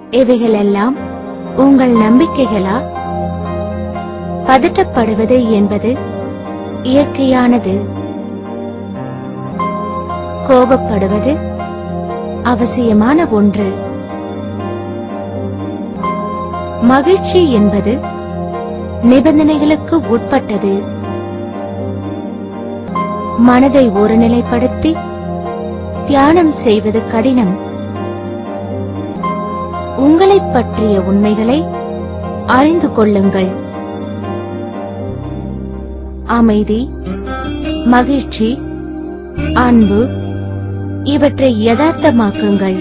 இவைகளெல்லாம் உங்கள் நம்பிக்கைகளா பதட்டப்படுவது என்பது இயற்கையானது கோபப்படுவது அவசியமான ஒன்று மகிழ்ச்சி என்பது நிபந்தனைகளுக்கு உட்பட்டது மனதை ஒருநிலைப்படுத்தி தியானம் செய்வது கடினம் உங்களைப் பற்றிய உண்மைகளை அறிந்து கொள்ளுங்கள் அமைதி மகிழ்ச்சி அன்பு இவற்றை யதார்த்தமாக்குங்கள்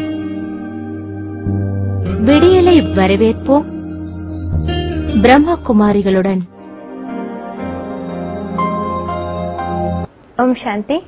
விடியலை வரவேற்போம் பிரம்மகுமாரிகளுடன் ஓம் சாந்தி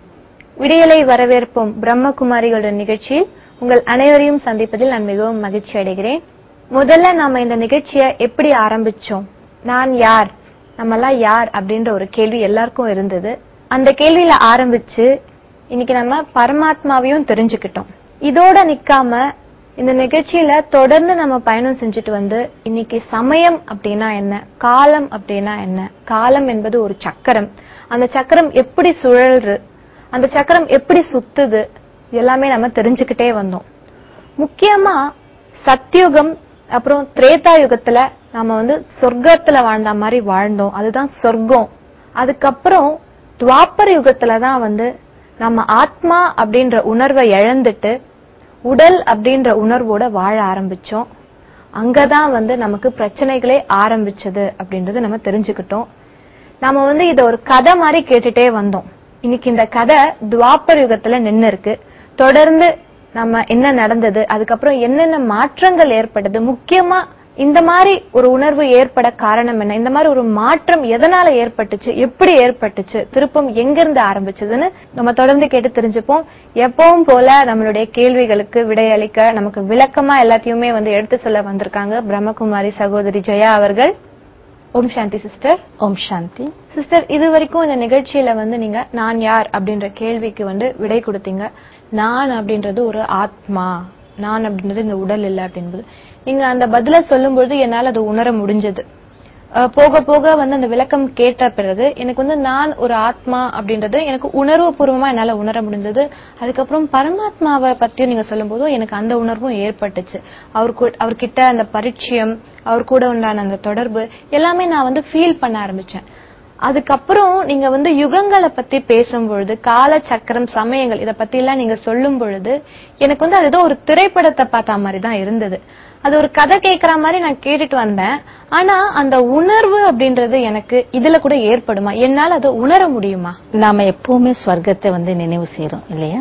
விடியலை வரவேற்போம் பிரம்மகுமாரிகளுடன் நிகழ்ச்சியில் உங்கள் அனைவரையும் சந்திப்பதில் நான் மிகவும் மகிழ்ச்சி அடைகிறேன் முதல்ல நாம இந்த நிகழ்ச்சியை எப்படி ஆரம்பிச்சோம் நான் யார் நம்மலாம் யார் அப்படின்ற ஒரு கேள்வி எல்லாருக்கும் இருந்தது அந்த கேள்வியில ஆரம்பிச்சு இன்னைக்கு நம்ம பரமாத்மாவையும் தெரிஞ்சுக்கிட்டோம் இதோட நிக்காம இந்த நிகழ்ச்சியில தொடர்ந்து நம்ம பயணம் செஞ்சுட்டு வந்து இன்னைக்கு சமயம் அப்படின்னா என்ன காலம் அப்படின்னா என்ன காலம் என்பது ஒரு சக்கரம் அந்த சக்கரம் எப்படி சுழல்று அந்த சக்கரம் எப்படி சுத்துது எல்லாமே நம்ம தெரிஞ்சுக்கிட்டே வந்தோம் முக்கியமா சத்யுகம் அப்புறம் திரேதா யுகத்துல நம்ம வந்து சொர்க்கத்துல வாழ்ந்த மாதிரி வாழ்ந்தோம் அதுதான் சொர்க்கம் அதுக்கப்புறம் துவாப்பர யுகத்துல தான் வந்து நம்ம ஆத்மா அப்படின்ற உணர்வை இழந்துட்டு உடல் அப்படின்ற உணர்வோட வாழ ஆரம்பிச்சோம் அங்கதான் வந்து நமக்கு பிரச்சனைகளே ஆரம்பிச்சது அப்படின்றத நம்ம தெரிஞ்சுக்கிட்டோம் நாம வந்து இத ஒரு கதை மாதிரி கேட்டுட்டே வந்தோம் இன்னைக்கு இந்த கதை துவாப்பர் யுகத்துல நின்னு இருக்கு தொடர்ந்து நம்ம என்ன நடந்தது அதுக்கப்புறம் என்னென்ன மாற்றங்கள் ஏற்பட்டது முக்கியமா இந்த மாதிரி ஒரு உணர்வு ஏற்பட காரணம் என்ன இந்த மாதிரி ஒரு மாற்றம் எதனால ஏற்பட்டுச்சு எப்படி ஏற்பட்டுச்சு திருப்பம் எங்கிருந்து ஆரம்பிச்சதுன்னு நம்ம தொடர்ந்து கேட்டு தெரிஞ்சுப்போம் எப்பவும் போல நம்மளுடைய கேள்விகளுக்கு விடையளிக்க நமக்கு விளக்கமா எல்லாத்தையுமே வந்து எடுத்து சொல்ல வந்திருக்காங்க பிரம்மகுமாரி சகோதரி ஜெயா அவர்கள் ஓம் சாந்தி சிஸ்டர் ஓம் சாந்தி சிஸ்டர் இது வரைக்கும் இந்த நிகழ்ச்சியில வந்து நீங்க நான் யார் அப்படின்ற கேள்விக்கு வந்து விடை கொடுத்தீங்க நான் அப்படின்றது ஒரு ஆத்மா நான் அப்படின்றது இந்த உடல் இல்லை அப்படின்றது நீங்க அந்த பதில சொல்லும்பொழுது என்னால அதை உணர முடிஞ்சது அஹ் போக போக வந்து அந்த விளக்கம் கேட்ட பிறகு எனக்கு வந்து நான் ஒரு ஆத்மா அப்படின்றது எனக்கு உணர்வு பூர்வமா என்னால உணர முடிஞ்சது அதுக்கப்புறம் பரமாத்மாவை பற்றியும் நீங்க சொல்லும்போதும் எனக்கு அந்த உணர்வும் ஏற்பட்டுச்சு அவர் கூ- அவர்கிட்ட அந்த பரிச்சயம் அவர் கூட உண்டான அந்த தொடர்பு எல்லாமே நான் வந்து ஃபீல் பண்ண ஆரம்பிச்சேன் அதுக்கப்புறம் நீங்க வந்து யுகங்களை பத்தி பேசும்பொழுது கால சக்கரம் சமயங்கள் இத பத்தி எல்லாம் நீங்க சொல்லும் பொழுது எனக்கு வந்து அது ஏதோ ஒரு திரைப்படத்தை பார்த்த மாதிரி தான் இருந்தது அது ஒரு கதை கேட்கற மாதிரி நான் கேட்டுட்டு வந்தேன் ஆனா அந்த உணர்வு அப்படின்றது எனக்கு இதுல கூட ஏற்படுமா என்னால அதை உணர முடியுமா நாம எப்பவுமே ஸ்வர்க்கத்தை வந்து நினைவு செய்றோம் இல்லையா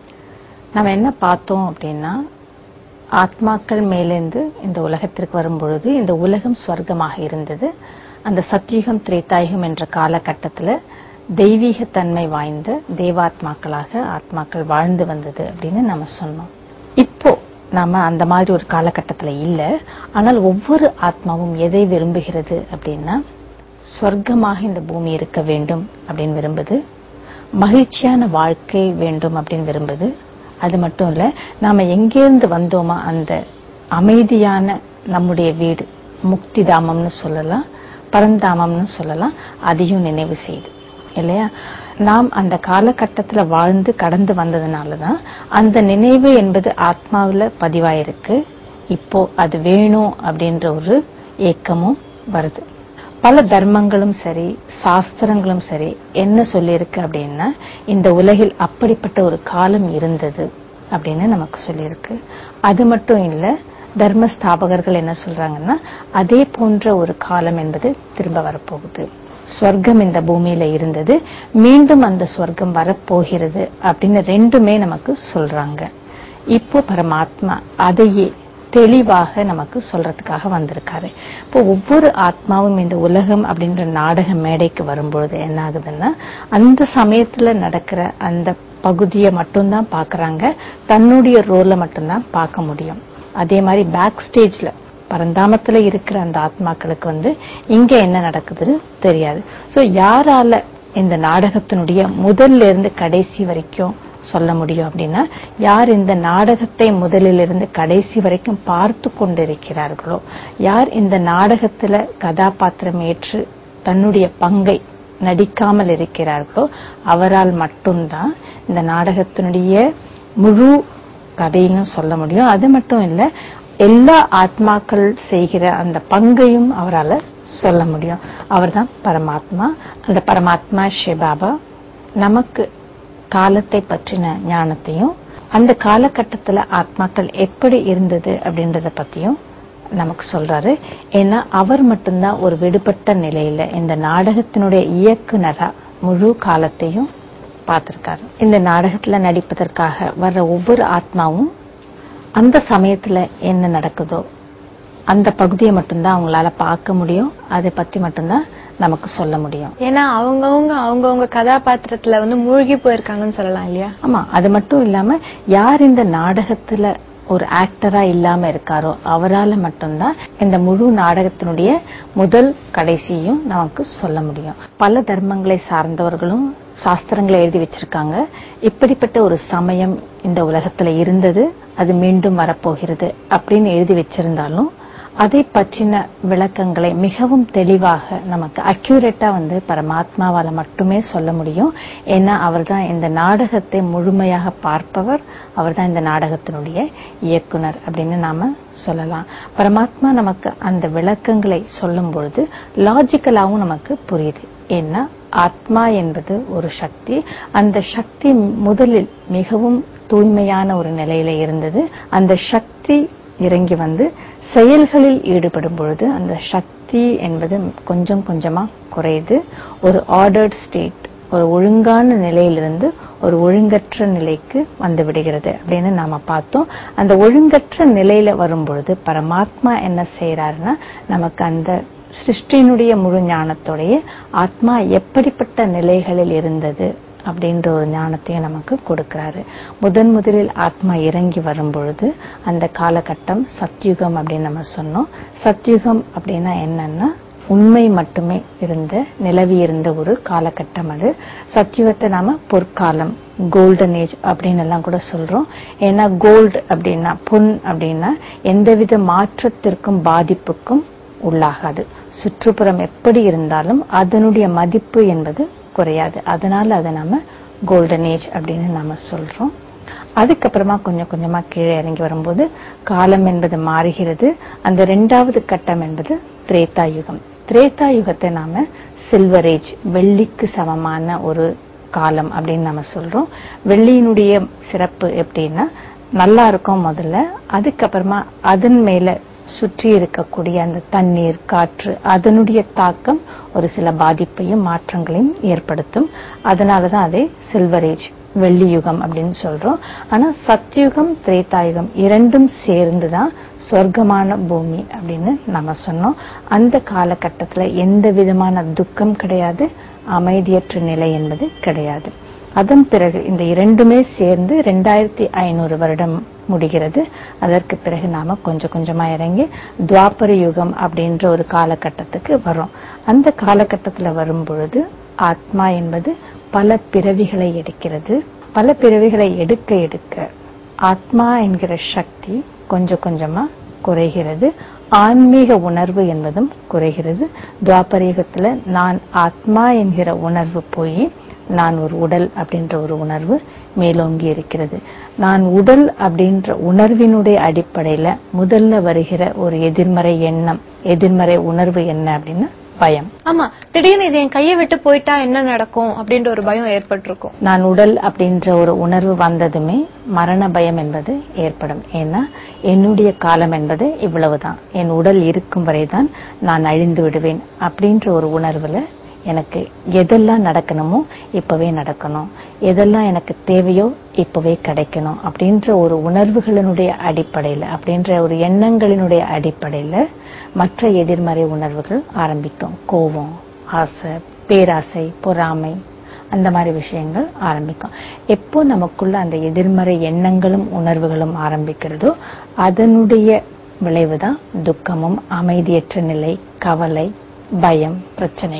நம்ம என்ன பார்த்தோம் அப்படின்னா ஆத்மாக்கள் மேலிருந்து இந்த உலகத்திற்கு வரும்பொழுது இந்த உலகம் ஸ்வர்க்கமாக இருந்தது அந்த சத்யுகம் திரேதாயுகம் என்ற காலகட்டத்துல தெய்வீக தன்மை வாய்ந்த தேவாத்மாக்களாக ஆத்மாக்கள் வாழ்ந்து வந்தது அப்படின்னு நம்ம சொன்னோம் இப்போ நாம அந்த மாதிரி ஒரு காலகட்டத்துல இல்ல ஆனால் ஒவ்வொரு ஆத்மாவும் எதை விரும்புகிறது அப்படின்னா சொர்க்கமாக இந்த பூமி இருக்க வேண்டும் அப்படின்னு விரும்புது மகிழ்ச்சியான வாழ்க்கை வேண்டும் அப்படின்னு விரும்புது அது மட்டும் இல்ல நாம எங்கேருந்து வந்தோமா அந்த அமைதியான நம்முடைய வீடு முக்தி தாமம்னு சொல்லலாம் பரந்தாமம்னு சொல்லலாம் அதையும் நினைவு செய்யுது இல்லையா நாம் அந்த காலகட்டத்துல வாழ்ந்து கடந்து வந்ததுனால தான் அந்த நினைவு என்பது ஆத்மாவுல பதிவாயிருக்கு இப்போ அது வேணும் அப்படின்ற ஒரு ஏக்கமும் வருது பல தர்மங்களும் சரி சாஸ்திரங்களும் சரி என்ன சொல்லியிருக்கு அப்படின்னா இந்த உலகில் அப்படிப்பட்ட ஒரு காலம் இருந்தது அப்படின்னு நமக்கு சொல்லியிருக்கு அது மட்டும் இல்ல தர்ம ஸ்தாபகர்கள் என்ன சொல்றாங்கன்னா அதே போன்ற ஒரு காலம் என்பது திரும்ப வரப்போகுது ஸ்வர்க்கம் இந்த பூமியில இருந்தது மீண்டும் அந்த ஸ்வர்க்கம் வரப்போகிறது அப்படின்னு ரெண்டுமே நமக்கு சொல்றாங்க இப்போ பரமாத்மா அதையே தெளிவாக நமக்கு சொல்றதுக்காக வந்திருக்காரு இப்போ ஒவ்வொரு ஆத்மாவும் இந்த உலகம் அப்படின்ற நாடக மேடைக்கு வரும்பொழுது என்ன ஆகுதுன்னா அந்த சமயத்துல நடக்கிற அந்த பகுதியை மட்டும்தான் பாக்குறாங்க தன்னுடைய ரோலை மட்டும்தான் பார்க்க முடியும் அதே மாதிரி பேக் ஸ்டேஜ்ல பரந்தாமத்துல இருக்கிற அந்த ஆத்மாக்களுக்கு வந்து இங்க என்ன நடக்குதுன்னு தெரியாது சோ யாரால இந்த நாடகத்தினுடைய முதல்ல இருந்து கடைசி வரைக்கும் சொல்ல முடியும் அப்படின்னா யார் இந்த நாடகத்தை முதலிலிருந்து கடைசி வரைக்கும் பார்த்து கொண்டிருக்கிறார்களோ யார் இந்த நாடகத்துல கதாபாத்திரம் ஏற்று தன்னுடைய பங்கை நடிக்காமல் இருக்கிறார்களோ அவரால் மட்டும்தான் இந்த நாடகத்தினுடைய முழு கதையும் சொல்ல முடியும் அது மட்டும் இல்ல எல்லா ஆத்மாக்கள் செய்கிற அந்த பங்கையும் அவரால சொல்ல முடியும் அவர்தான் பரமாத்மா அந்த பரமாத்மா சிவபாபா நமக்கு காலத்தை பற்றின ஞானத்தையும் அந்த காலகட்டத்துல ஆத்மாக்கள் எப்படி இருந்தது அப்படின்றத பத்தியும் நமக்கு சொல்றாரு ஏன்னா அவர் மட்டும்தான் ஒரு விடுபட்ட நிலையில இந்த நாடகத்தினுடைய இயக்குனரா முழு காலத்தையும் பார்த்திருக்காரு இந்த நாடகத்துல நடிப்பதற்காக வர்ற ஒவ்வொரு ஆத்மாவும் அந்த சமயத்துல என்ன நடக்குதோ அந்த பகுதியை மட்டும்தான் அவங்களால பார்க்க முடியும் அதை பத்தி மட்டும்தான் நமக்கு சொல்ல முடியும் ஏன்னா அவங்கவங்க அவங்கவங்க கதாபாத்திரத்துல வந்து மூழ்கி போயிருக்காங்கன்னு சொல்லலாம் இல்லையா ஆமா அது மட்டும் இல்லாம யார் இந்த நாடகத்துல ஒரு ஆக்டரா இல்லாம இருக்காரோ அவரால மட்டும்தான் இந்த முழு நாடகத்தினுடைய முதல் கடைசியும் நமக்கு சொல்ல முடியும் பல தர்மங்களை சார்ந்தவர்களும் சாஸ்திரங்களை எழுதி வச்சிருக்காங்க இப்படிப்பட்ட ஒரு சமயம் இந்த உலகத்துல இருந்தது அது மீண்டும் வரப்போகிறது அப்படின்னு எழுதி வச்சிருந்தாலும் அதை பற்றின விளக்கங்களை மிகவும் தெளிவாக நமக்கு அக்யூரேட்டா வந்து பரமாத்மாவால மட்டுமே சொல்ல முடியும் ஏன்னா அவர்தான் இந்த நாடகத்தை முழுமையாக பார்ப்பவர் அவர்தான் இந்த நாடகத்தினுடைய இயக்குனர் அப்படின்னு நாம சொல்லலாம் பரமாத்மா நமக்கு அந்த விளக்கங்களை சொல்லும் பொழுது லாஜிக்கலாவும் நமக்கு புரியுது ஏன்னா ஆத்மா என்பது ஒரு சக்தி அந்த சக்தி முதலில் மிகவும் தூய்மையான ஒரு நிலையில இருந்தது அந்த சக்தி இறங்கி வந்து செயல்களில் ஈடுபடும் பொழுது அந்த சக்தி என்பது கொஞ்சம் கொஞ்சமா குறையுது ஒரு ஆர்டர்ட் ஸ்டேட் ஒரு ஒழுங்கான நிலையிலிருந்து ஒரு ஒழுங்கற்ற நிலைக்கு வந்து விடுகிறது அப்படின்னு நாம பார்த்தோம் அந்த ஒழுங்கற்ற நிலையில வரும் பொழுது பரமாத்மா என்ன செய்யறாருன்னா நமக்கு அந்த சிருஷ்டியினுடைய முழு ஞானத்தோடைய ஆத்மா எப்படிப்பட்ட நிலைகளில் இருந்தது அப்படின்ற ஒரு ஞானத்தையும் நமக்கு கொடுக்கிறாரு முதன் முதலில் ஆத்மா இறங்கி வரும் பொழுது அந்த காலகட்டம் சத்யுகம் அப்படின்னு நம்ம சொன்னோம் சத்யுகம் அப்படின்னா என்னன்னா உண்மை மட்டுமே இருந்த நிலவி இருந்த ஒரு காலகட்டம் அது சத்யுகத்தை நாம பொற்காலம் கோல்டன் ஏஜ் அப்படின்னு எல்லாம் கூட சொல்றோம் ஏன்னா கோல்டு அப்படின்னா பொன் அப்படின்னா எந்தவித மாற்றத்திற்கும் பாதிப்புக்கும் உள்ளாகாது சுற்றுப்புறம் எப்படி இருந்தாலும் அதனுடைய மதிப்பு என்பது குறையாது அதனால அதை நாம கோல்டன் ஏஜ் அப்படின்னு நாம சொல்றோம் அதுக்கப்புறமா கொஞ்சம் கொஞ்சமா கீழே இறங்கி வரும்போது காலம் என்பது மாறுகிறது அந்த இரண்டாவது கட்டம் என்பது திரேதா யுகம் திரேதா யுகத்தை நாம சில்வர் ஏஜ் வெள்ளிக்கு சமமான ஒரு காலம் அப்படின்னு நம்ம சொல்றோம் வெள்ளியினுடைய சிறப்பு எப்படின்னா நல்லா இருக்கும் முதல்ல அதுக்கப்புறமா அதன் மேல சுற்றி இருக்கக்கூடிய அந்த தண்ணீர் காற்று அதனுடைய தாக்கம் ஒரு சில பாதிப்பையும் மாற்றங்களையும் ஏற்படுத்தும் அதனாலதான் அதை சில்வர் ஏஜ் வெள்ளி யுகம் அப்படின்னு சொல்றோம் ஆனா சத்யுகம் திரேதாயுகம் இரண்டும் சேர்ந்துதான் சொர்க்கமான பூமி அப்படின்னு நம்ம சொன்னோம் அந்த காலகட்டத்துல எந்த விதமான துக்கம் கிடையாது அமைதியற்ற நிலை என்பது கிடையாது அதன் பிறகு இந்த இரண்டுமே சேர்ந்து ரெண்டாயிரத்தி ஐநூறு வருடம் முடிகிறது அதற்கு பிறகு நாம கொஞ்சம் கொஞ்சமா இறங்கி துவாபர யுகம் அப்படின்ற ஒரு காலகட்டத்துக்கு வரோம் அந்த காலகட்டத்துல வரும் பொழுது ஆத்மா என்பது பல பிறவிகளை எடுக்கிறது பல பிறவிகளை எடுக்க எடுக்க ஆத்மா என்கிற சக்தி கொஞ்சம் கொஞ்சமா குறைகிறது ஆன்மீக உணர்வு என்பதும் குறைகிறது துவாபரயுகத்துல நான் ஆத்மா என்கிற உணர்வு போய் நான் ஒரு உடல் அப்படின்ற ஒரு உணர்வு மேலோங்கி இருக்கிறது நான் உடல் அப்படின்ற உணர்வினுடைய அடிப்படையில முதல்ல வருகிற ஒரு எதிர்மறை எண்ணம் எதிர்மறை உணர்வு என்ன அப்படின்னா பயம் ஆமா திடீர்னு இது என் கையை விட்டு போயிட்டா என்ன நடக்கும் அப்படின்ற ஒரு பயம் ஏற்பட்டிருக்கும் நான் உடல் அப்படின்ற ஒரு உணர்வு வந்ததுமே மரண பயம் என்பது ஏற்படும் ஏன்னா என்னுடைய காலம் என்பது இவ்வளவுதான் என் உடல் இருக்கும் வரைதான் நான் அழிந்து விடுவேன் அப்படின்ற ஒரு உணர்வுல எனக்கு எதெல்லாம் நடக்கணுமோ இப்பவே நடக்கணும் எதெல்லாம் எனக்கு தேவையோ இப்பவே கிடைக்கணும் அப்படின்ற ஒரு உணர்வுகளினுடைய அடிப்படையில அப்படின்ற ஒரு எண்ணங்களினுடைய அடிப்படையில மற்ற எதிர்மறை உணர்வுகள் ஆரம்பிக்கும் கோபம் ஆசை பேராசை பொறாமை அந்த மாதிரி விஷயங்கள் ஆரம்பிக்கும் எப்போ நமக்குள்ள அந்த எதிர்மறை எண்ணங்களும் உணர்வுகளும் ஆரம்பிக்கிறதோ அதனுடைய விளைவுதான் துக்கமும் அமைதியற்ற நிலை கவலை பயம் பிரச்சனைகள்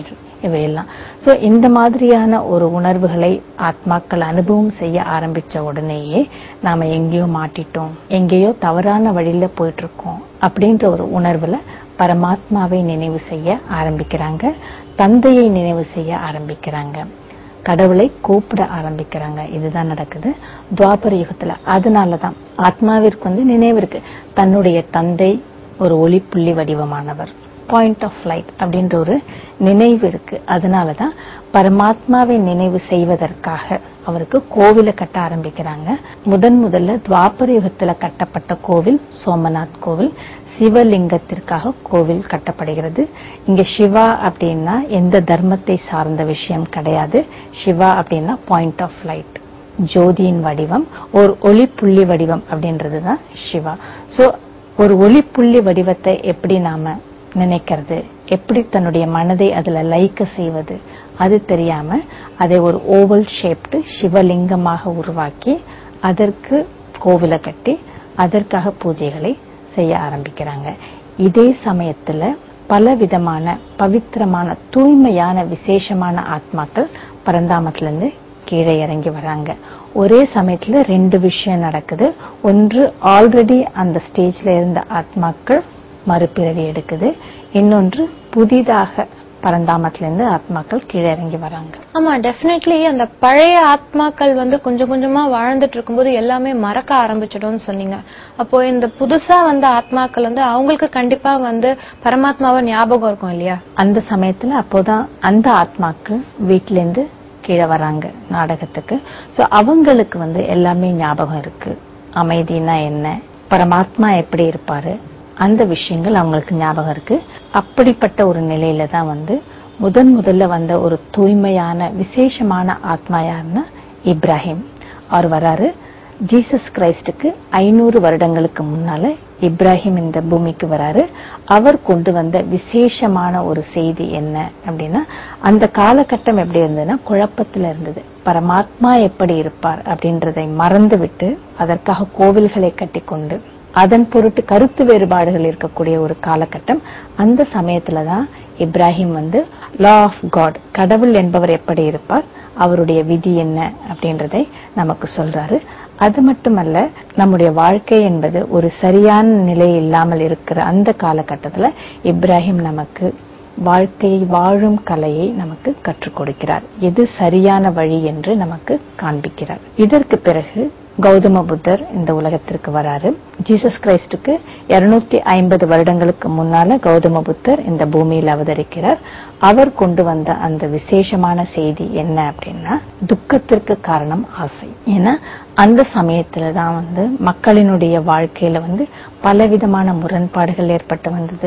இவையெல்லாம் சோ இந்த மாதிரியான ஒரு உணர்வுகளை ஆத்மாக்கள் அனுபவம் செய்ய ஆரம்பிச்ச உடனேயே நாம எங்கேயோ மாட்டிட்டோம் எங்கேயோ தவறான வழியில போயிட்டு இருக்கோம் அப்படின்ற ஒரு உணர்வுல பரமாத்மாவை நினைவு செய்ய ஆரம்பிக்கிறாங்க தந்தையை நினைவு செய்ய ஆரம்பிக்கிறாங்க கடவுளை கூப்பிட ஆரம்பிக்கிறாங்க இதுதான் நடக்குது துவாபர யுகத்துல அதனாலதான் ஆத்மாவிற்கு வந்து நினைவு இருக்கு தன்னுடைய தந்தை ஒரு ஒளிப்புள்ளி வடிவமானவர் பாயிண்ட் ஆஃப் லைட் அப்படின்ற ஒரு நினைவு இருக்கு அதனாலதான் பரமாத்மாவை நினைவு செய்வதற்காக அவருக்கு கோவிலை கட்ட ஆரம்பிக்கிறாங்க முதன் முதல்ல துவாபர யுகத்துல கட்டப்பட்ட கோவில் சோமநாத் கோவில் சிவலிங்கத்திற்காக கோவில் கட்டப்படுகிறது இங்க சிவா அப்படின்னா எந்த தர்மத்தை சார்ந்த விஷயம் கிடையாது சிவா அப்படின்னா பாயிண்ட் ஆஃப் லைட் ஜோதியின் வடிவம் ஒரு ஒளி புள்ளி வடிவம் அப்படின்றதுதான் சிவா சோ ஒரு ஒளி புள்ளி வடிவத்தை எப்படி நாம நினைக்கிறது எப்படி தன்னுடைய மனதை அதுல லயிக்க செய்வது அது தெரியாம அதை ஒரு ஓவல் ஷேப்டு சிவலிங்கமாக உருவாக்கி அதற்கு கோவிலை கட்டி அதற்காக பூஜைகளை செய்ய ஆரம்பிக்கிறாங்க இதே சமயத்துல பலவிதமான பவித்திரமான தூய்மையான விசேஷமான ஆத்மாக்கள் பரந்தாமத்துல இருந்து கீழே இறங்கி வராங்க ஒரே சமயத்துல ரெண்டு விஷயம் நடக்குது ஒன்று ஆல்ரெடி அந்த ஸ்டேஜ்ல இருந்த ஆத்மாக்கள் மறுபிறவி எடுக்குது இன்னொன்று புதிதாக பரந்தாமத்துல இருந்து ஆத்மாக்கள் கீழே இறங்கி வராங்க ஆமா டெஃபினெட்லி அந்த பழைய ஆத்மாக்கள் வந்து கொஞ்சம் கொஞ்சமா வாழ்ந்துட்டு இருக்கும்போது எல்லாமே மறக்க ஆரம்பிச்சிடும்னு சொன்னீங்க அப்போ இந்த புதுசா வந்த ஆத்மாக்கள் வந்து அவங்களுக்கு கண்டிப்பா வந்து பரமாத்மாவை ஞாபகம் இருக்கும் இல்லையா அந்த சமயத்துல அப்போதான் அந்த ஆத்மாக்கள் வீட்ல இருந்து கீழே வராங்க நாடகத்துக்கு சோ அவங்களுக்கு வந்து எல்லாமே ஞாபகம் இருக்கு அமைதினா என்ன பரமாத்மா எப்படி இருப்பாரு அந்த விஷயங்கள் அவங்களுக்கு ஞாபகம் இருக்கு அப்படிப்பட்ட ஒரு நிலையில தான் வந்து முதன் முதல்ல வந்த ஒரு தூய்மையான விசேஷமான ஆத்மா யாருன்னா இப்ராஹிம் அவர் வராரு ஜீசஸ் கிரைஸ்டுக்கு ஐநூறு வருடங்களுக்கு முன்னால இப்ராஹிம் இந்த பூமிக்கு வராரு அவர் கொண்டு வந்த விசேஷமான ஒரு செய்தி என்ன அப்படின்னா அந்த காலகட்டம் எப்படி இருந்ததுன்னா குழப்பத்துல இருந்தது பரமாத்மா எப்படி இருப்பார் அப்படின்றதை மறந்து விட்டு அதற்காக கோவில்களை கட்டிக்கொண்டு அதன் பொருட்டு கருத்து வேறுபாடுகள் இருக்கக்கூடிய ஒரு காலகட்டம் அந்த சமயத்துலதான் இப்ராஹிம் வந்து லா ஆஃப் காட் கடவுள் என்பவர் எப்படி இருப்பார் அவருடைய விதி என்ன அப்படின்றதை நமக்கு சொல்றாரு அது மட்டுமல்ல நம்முடைய வாழ்க்கை என்பது ஒரு சரியான நிலை இல்லாமல் இருக்கிற அந்த காலகட்டத்துல இப்ராஹிம் நமக்கு வாழ்க்கையை வாழும் கலையை நமக்கு கற்றுக் கொடுக்கிறார் எது சரியான வழி என்று நமக்கு காண்பிக்கிறார் இதற்கு பிறகு கௌதம புத்தர் இந்த உலகத்திற்கு வராரு ஜீசஸ் கிரைஸ்டுக்கு இருநூத்தி ஐம்பது வருடங்களுக்கு முன்னால கௌதம புத்தர் இந்த பூமியில் அவதரிக்கிறார் அவர் கொண்டு வந்த அந்த விசேஷமான செய்தி என்ன அப்படின்னா துக்கத்திற்கு காரணம் ஆசை ஏன்னா அந்த சமயத்துல தான் வந்து மக்களினுடைய வாழ்க்கையில வந்து பலவிதமான முரண்பாடுகள் ஏற்பட்டு வந்தது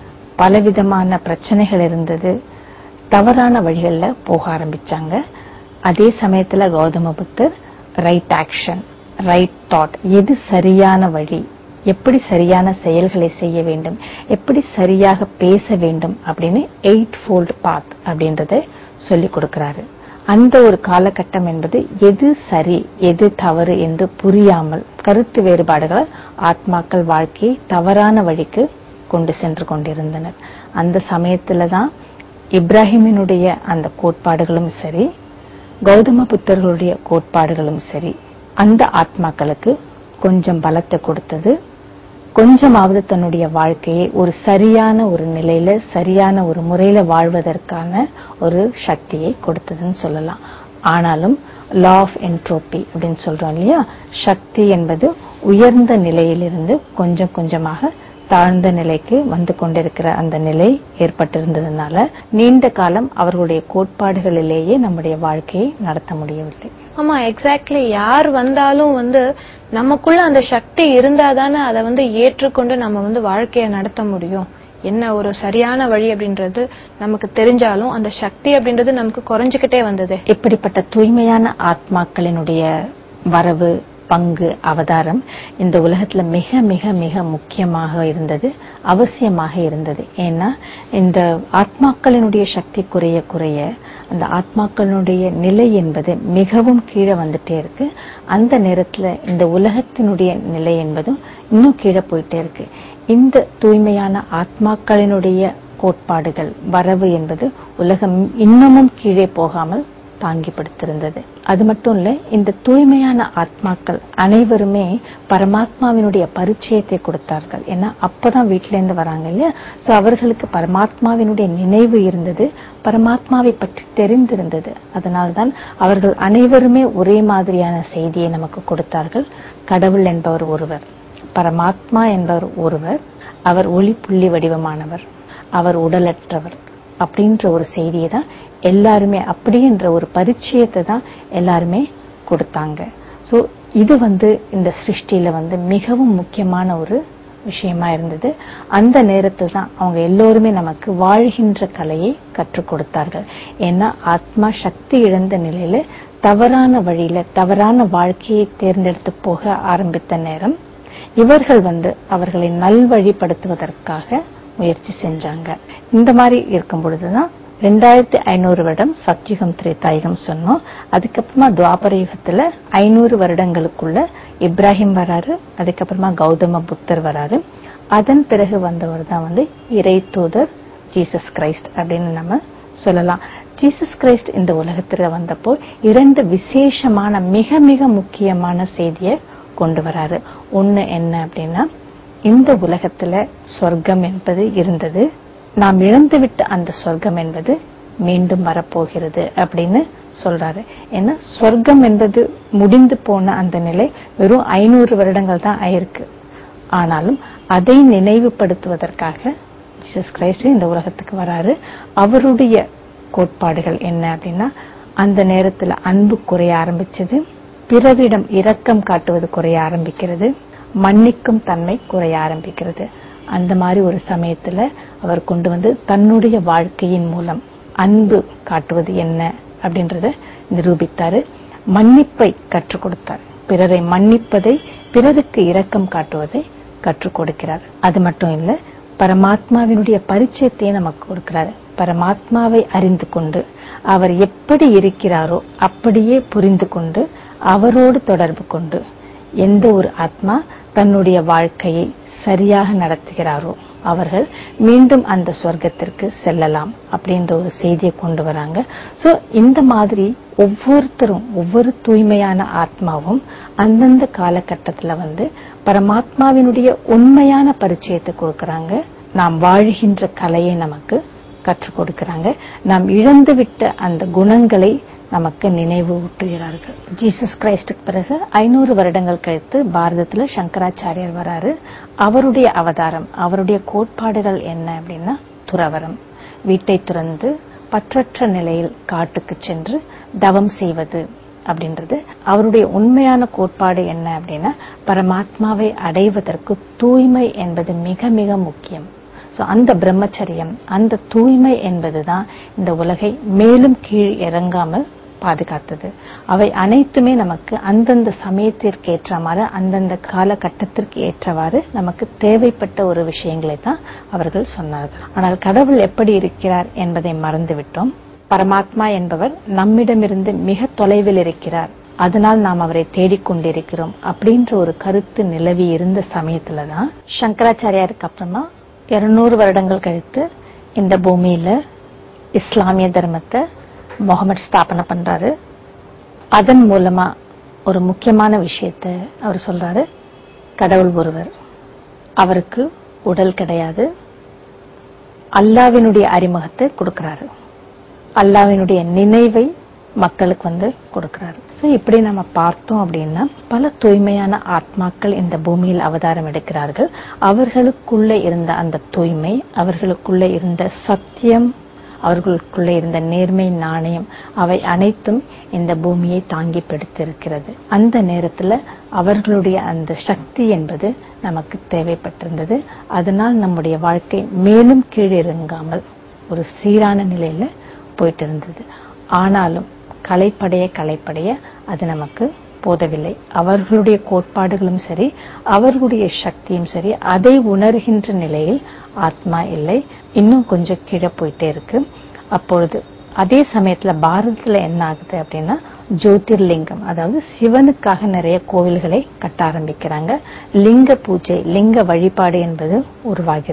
பலவிதமான பிரச்சனைகள் இருந்தது தவறான வழிகள்ல போக ஆரம்பிச்சாங்க அதே சமயத்துல Gautama Buddha right action right thought எது சரியான வழி எப்படி சரியான செயல்களை செய்ய வேண்டும் எப்படி சரியாக பேச வேண்டும் அப்படின்னு எயிட் ஃபோல்ட் பாத் அப்படின்றத சொல்லி கொடுக்கிறாரு அந்த ஒரு காலகட்டம் என்பது எது சரி எது தவறு என்று புரியாமல் கருத்து வேறுபாடுகள் ஆத்மாக்கள் வாழ்க்கையை தவறான வழிக்கு கொண்டு சென்று கொண்டிருந்தனர் அந்த சமயத்துல தான் இப்ராஹிமினுடைய அந்த கோட்பாடுகளும் சரி கௌதம புத்தர்களுடைய கோட்பாடுகளும் சரி அந்த ஆத்மாக்களுக்கு கொஞ்சம் பலத்தை கொடுத்தது கொஞ்சமாவது தன்னுடைய வாழ்க்கையை ஒரு சரியான ஒரு நிலையில சரியான ஒரு முறையில வாழ்வதற்கான ஒரு சக்தியை கொடுத்ததுன்னு சொல்லலாம் ஆனாலும் லா ஆஃப் என்ட்ரோபி அப்படின்னு சொல்றோம் இல்லையா சக்தி என்பது உயர்ந்த நிலையிலிருந்து கொஞ்சம் கொஞ்சமாக தாழ்ந்த நிலைக்கு வந்து கொண்டிருக்கிற அந்த நிலை ஏற்பட்டிருந்ததுனால நீண்ட காலம் அவர்களுடைய கோட்பாடுகளிலேயே நம்முடைய வாழ்க்கையை நடத்த முடியவில்லை ஆமா எக்ஸாக்ட்லி யார் வந்தாலும் வந்து நமக்குள்ள அந்த சக்தி இருந்தாதானே அதை வந்து ஏற்றுக்கொண்டு நம்ம வந்து வாழ்க்கையை நடத்த முடியும் என்ன ஒரு சரியான வழி அப்படின்றது நமக்கு தெரிஞ்சாலும் அந்த சக்தி அப்படின்றது நமக்கு குறைஞ்சுக்கிட்டே வந்தது இப்படிப்பட்ட தூய்மையான ஆத்மாக்களினுடைய வரவு பங்கு அவதாரம் இந்த உலகத்துல மிக மிக மிக முக்கியமாக இருந்தது அவசியமாக இருந்தது ஏன்னா இந்த ஆத்மாக்களினுடைய சக்தி குறைய குறைய அந்த ஆத்மாக்களினுடைய நிலை என்பது மிகவும் கீழே வந்துட்டே இருக்கு அந்த நேரத்துல இந்த உலகத்தினுடைய நிலை என்பதும் இன்னும் கீழே போயிட்டே இருக்கு இந்த தூய்மையான ஆத்மாக்களினுடைய கோட்பாடுகள் வரவு என்பது உலகம் இன்னமும் கீழே போகாமல் தாங்கி படுத்திருந்தது அது மட்டும் இல்ல இந்த தூய்மையான ஆத்மாக்கள் அனைவருமே பரமாத்மாவினுடைய பரிச்சயத்தை கொடுத்தார்கள் ஏன்னா அப்பதான் வீட்ல இருந்து வராங்க இல்லையா சோ அவர்களுக்கு பரமாத்மாவினுடைய நினைவு இருந்தது பரமாத்மாவை பற்றி தெரிந்திருந்தது அதனால்தான் அவர்கள் அனைவருமே ஒரே மாதிரியான செய்தியை நமக்கு கொடுத்தார்கள் கடவுள் என்பவர் ஒருவர் பரமாத்மா என்பவர் ஒருவர் அவர் ஒளி புள்ளி வடிவமானவர் அவர் உடலற்றவர் அப்படின்ற ஒரு செய்தியை தான் எல்லாருமே அப்படின்ற ஒரு பரிச்சயத்தை தான் எல்லாருமே கொடுத்தாங்க சோ இது வந்து இந்த சிருஷ்டியில வந்து மிகவும் முக்கியமான ஒரு விஷயமா இருந்தது அந்த நேரத்தில் தான் அவங்க எல்லோருமே நமக்கு வாழ்கின்ற கலையை கற்றுக் கொடுத்தார்கள் ஏன்னா ஆத்மா சக்தி இழந்த நிலையில தவறான வழியில தவறான வாழ்க்கையை தேர்ந்தெடுத்து போக ஆரம்பித்த நேரம் இவர்கள் வந்து அவர்களை நல்வழிப்படுத்துவதற்காக முயற்சி செஞ்சாங்க இந்த மாதிரி இருக்கும் பொழுதுதான் ரெண்டாயிரத்தி ஐநூறு வருடம் சத்யுகம் திரேதாயுகம் சொன்னோம் அதுக்கப்புறமா துவாபர யுகத்துல ஐநூறு வருடங்களுக்குள்ள இப்ராஹிம் வராரு அதுக்கப்புறமா கௌதம புத்தர் வராரு அதன் பிறகு வந்தவர் தான் வந்து இறை தூதர் ஜீசஸ் கிரைஸ்ட் அப்படின்னு நம்ம சொல்லலாம் ஜீசஸ் கிரைஸ்ட் இந்த உலகத்துல வந்தப்போ இரண்டு விசேஷமான மிக மிக முக்கியமான செய்தியை கொண்டு வராரு ஒண்ணு என்ன அப்படின்னா இந்த உலகத்துல சொர்க்கம் என்பது இருந்தது நாம் இழந்துவிட்ட அந்த சொர்க்கம் என்பது மீண்டும் வரப்போகிறது அப்படின்னு சொல்றாரு ஏன்னா சொர்க்கம் என்பது முடிந்து போன அந்த நிலை வெறும் ஐநூறு வருடங்கள் தான் ஆயிருக்கு ஆனாலும் அதை நினைவுபடுத்துவதற்காக ஜீசஸ் கிரைஸ்ட் இந்த உலகத்துக்கு வராரு அவருடைய கோட்பாடுகள் என்ன அப்படின்னா அந்த நேரத்துல அன்பு குறைய ஆரம்பிச்சது பிறரிடம் இரக்கம் காட்டுவது குறைய ஆரம்பிக்கிறது மன்னிக்கும் தன்மை குறைய ஆரம்பிக்கிறது அந்த மாதிரி ஒரு சமயத்துல அவர் கொண்டு வந்து தன்னுடைய வாழ்க்கையின் மூலம் அன்பு காட்டுவது என்ன அப்படின்றத நிரூபித்தாரு மன்னிப்பை கற்றுக் கொடுத்தார் பிறரை மன்னிப்பதை பிறருக்கு இரக்கம் காட்டுவதை கற்றுக் கொடுக்கிறார் அது மட்டும் இல்ல பரமாத்மாவினுடைய பரிச்சயத்தையே நமக்கு கொடுக்கிறார் பரமாத்மாவை அறிந்து கொண்டு அவர் எப்படி இருக்கிறாரோ அப்படியே புரிந்து கொண்டு அவரோடு தொடர்பு கொண்டு எந்த ஒரு ஆத்மா தன்னுடைய வாழ்க்கையை சரியாக நடத்துகிறாரோ அவர்கள் மீண்டும் அந்த சொர்க்கத்திற்கு செல்லலாம் அப்படின்ற ஒரு செய்தியை கொண்டு வராங்க சோ இந்த மாதிரி ஒவ்வொருத்தரும் ஒவ்வொரு தூய்மையான ஆத்மாவும் அந்தந்த காலகட்டத்துல வந்து பரமாத்மாவினுடைய உண்மையான பரிச்சயத்தை கொடுக்கறாங்க நாம் வாழ்கின்ற கலையை நமக்கு கற்றுக் கொடுக்கறாங்க நாம் இழந்துவிட்ட அந்த குணங்களை நமக்கு நினைவு ஊட்டுகிறார்கள் ஜீசஸ் கிரைஸ்டுக்கு பிறகு ஐநூறு வருடங்கள் கழித்து பாரதத்துல சங்கராச்சாரியர் வராரு அவருடைய அவதாரம் அவருடைய கோட்பாடுகள் என்ன அப்படின்னா துறவரம் வீட்டை துறந்து பற்றற்ற நிலையில் காட்டுக்கு சென்று தவம் செய்வது அப்படின்றது அவருடைய உண்மையான கோட்பாடு என்ன அப்படின்னா பரமாத்மாவை அடைவதற்கு தூய்மை என்பது மிக மிக முக்கியம் சோ அந்த பிரம்மச்சரியம் அந்த தூய்மை என்பதுதான் இந்த உலகை மேலும் கீழ் இறங்காமல் பாதுகாத்தது அவை அனைத்துமே நமக்கு அந்தந்த சமயத்திற்கு ஏற்றவாறு அந்தந்த காலகட்டத்திற்கு ஏற்றவாறு நமக்கு தேவைப்பட்ட ஒரு விஷயங்களை தான் அவர்கள் சொன்னார்கள் ஆனால் கடவுள் எப்படி இருக்கிறார் என்பதை மறந்துவிட்டோம் பரமாத்மா என்பவர் நம்மிடமிருந்து மிக தொலைவில் இருக்கிறார் அதனால் நாம் அவரை தேடிக்கொண்டிருக்கிறோம் அப்படின்ற ஒரு கருத்து நிலவி இருந்த சமயத்துலதான் சங்கராச்சாரியாருக்கு அப்புறமா இருநூறு வருடங்கள் கழித்து இந்த பூமியில இஸ்லாமிய தர்மத்தை முகமது ஸ்தாபனை பண்றாரு அதன் மூலமா ஒரு முக்கியமான விஷயத்தை அவர் சொல்றாரு கடவுள் ஒருவர் அவருக்கு உடல் கிடையாது அல்லாவினுடைய அறிமுகத்தை கொடுக்கிறாரு அல்லாவினுடைய நினைவை மக்களுக்கு வந்து கொடுக்கிறாரு சோ இப்படி நம்ம பார்த்தோம் அப்படின்னா பல தூய்மையான ஆத்மாக்கள் இந்த பூமியில் அவதாரம் எடுக்கிறார்கள் அவர்களுக்குள்ள இருந்த அந்த தூய்மை அவர்களுக்குள்ள இருந்த சத்தியம் அவர்களுக்குள்ள இருந்த நேர்மை நாணயம் அவை அனைத்தும் இந்த பூமியை தாங்கி பிடித்திருக்கிறது அந்த நேரத்துல அவர்களுடைய அந்த சக்தி என்பது நமக்கு தேவைப்பட்டிருந்தது அதனால் நம்முடைய வாழ்க்கை மேலும் கீழிறங்காமல் ஒரு சீரான நிலையில போயிட்டு இருந்தது ஆனாலும் கலைப்படைய கலைப்படைய அது நமக்கு போதவில்லை அவர்களுடைய கோட்பாடுகளும் சரி அவர்களுடைய சக்தியும் சரி அதை உணர்கின்ற நிலையில் ஆத்மா இல்லை இன்னும் கொஞ்சம் கீழே போயிட்டே இருக்கு அப்பொழுது அதே சமயத்துல பாரதத்துல என்ன ஆகுது அப்படின்னா ஜோதிர்லிங்கம் அதாவது சிவனுக்காக நிறைய கோவில்களை கட்ட ஆரம்பிக்கிறாங்க லிங்க பூஜை லிங்க வழிபாடு என்பது உருவாகிறது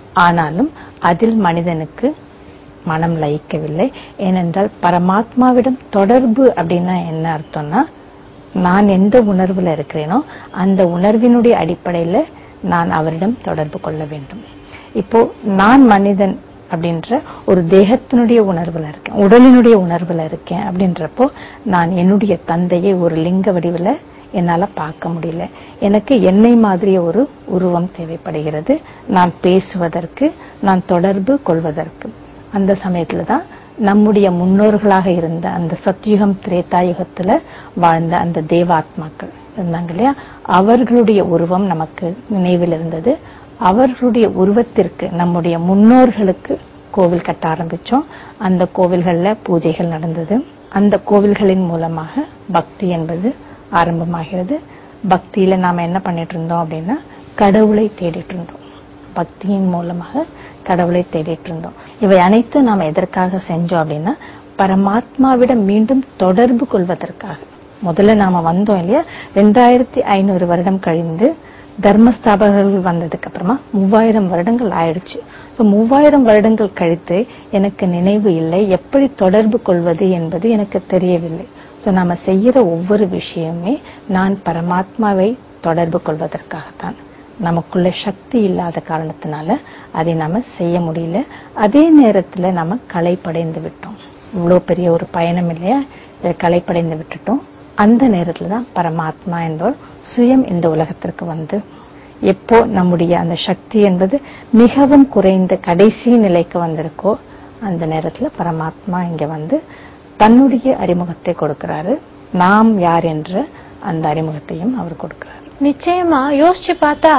ஆனாலும் அதில் மனிதனுக்கு மனம் லயிக்கவில்லை ஏனென்றால் பரமாத்மாவிடம் தொடர்பு அப்படின்னா என்ன அர்த்தம்னா நான் எந்த உணர்வுல இருக்கிறேனோ அந்த உணர்வினுடைய அடிப்படையில நான் அவரிடம் தொடர்பு கொள்ள வேண்டும் இப்போ நான் மனிதன் அப்படின்ற ஒரு தேகத்தினுடைய உணர்வுல இருக்கேன் உடலினுடைய உணர்வுல இருக்கேன் அப்படின்றப்போ நான் என்னுடைய தந்தையை ஒரு லிங்க வடிவுல என்னால பார்க்க முடியல எனக்கு என்னை மாதிரிய ஒரு உருவம் தேவைப்படுகிறது நான் பேசுவதற்கு நான் தொடர்பு கொள்வதற்கு அந்த சமயத்துல தான் நம்முடைய முன்னோர்களாக இருந்த அந்த சத்யுகம் திரேதாயுகத்துல வாழ்ந்த அந்த தேவாத்மாக்கள் இருந்தாங்க இல்லையா அவர்களுடைய உருவம் நமக்கு நினைவில் இருந்தது அவர்களுடைய உருவத்திற்கு நம்முடைய முன்னோர்களுக்கு கோவில் கட்ட ஆரம்பிச்சோம் அந்த கோவில்கள்ல பூஜைகள் நடந்தது அந்த கோவில்களின் மூலமாக பக்தி என்பது ஆரம்பமாகிறது பக்தியில நாம என்ன பண்ணிட்டு இருந்தோம் அப்படின்னா கடவுளை தேடிட்டு இருந்தோம் பக்தியின் மூலமாக கடவுளை தேடிட்டு இருந்தோம் இவை அனைத்தும் நாம எதற்காக செஞ்சோம் அப்படின்னா பரமாத்மாவிடம் மீண்டும் தொடர்பு கொள்வதற்காக முதல்ல நாம வந்தோம் இல்லையா ரெண்டாயிரத்தி ஐநூறு வருடம் கழிந்து தர்மஸ்தாபகர்கள் வந்ததுக்கு அப்புறமா மூவாயிரம் வருடங்கள் ஆயிடுச்சு ஸோ மூவாயிரம் வருடங்கள் கழித்து எனக்கு நினைவு இல்லை எப்படி தொடர்பு கொள்வது என்பது எனக்கு தெரியவில்லை ஸோ நாம செய்யற ஒவ்வொரு விஷயமே நான் பரமாத்மாவை தொடர்பு கொள்வதற்காகத்தான் நமக்குள்ள சக்தி இல்லாத காரணத்தினால அதை நாம செய்ய முடியல அதே நேரத்துல நாம களைப்படைந்து விட்டோம் இவ்வளவு பெரிய ஒரு பயணம் இல்லையா இதை களைப்படைந்து விட்டுட்டோம் அந்த நேரத்துல தான் பரமாத்மா என்பவர் சுயம் இந்த உலகத்திற்கு வந்து எப்போ நம்முடைய அந்த சக்தி என்பது மிகவும் குறைந்த கடைசி நிலைக்கு வந்திருக்கோ அந்த நேரத்துல பரமாத்மா இங்க வந்து தன்னுடைய அறிமுகத்தை கொடுக்கிறாரு நாம் யார் என்ற அந்த அறிமுகத்தையும் அவர் கொடுக்கிறார் நிச்சயமா யோசிச்சு பார்த்தா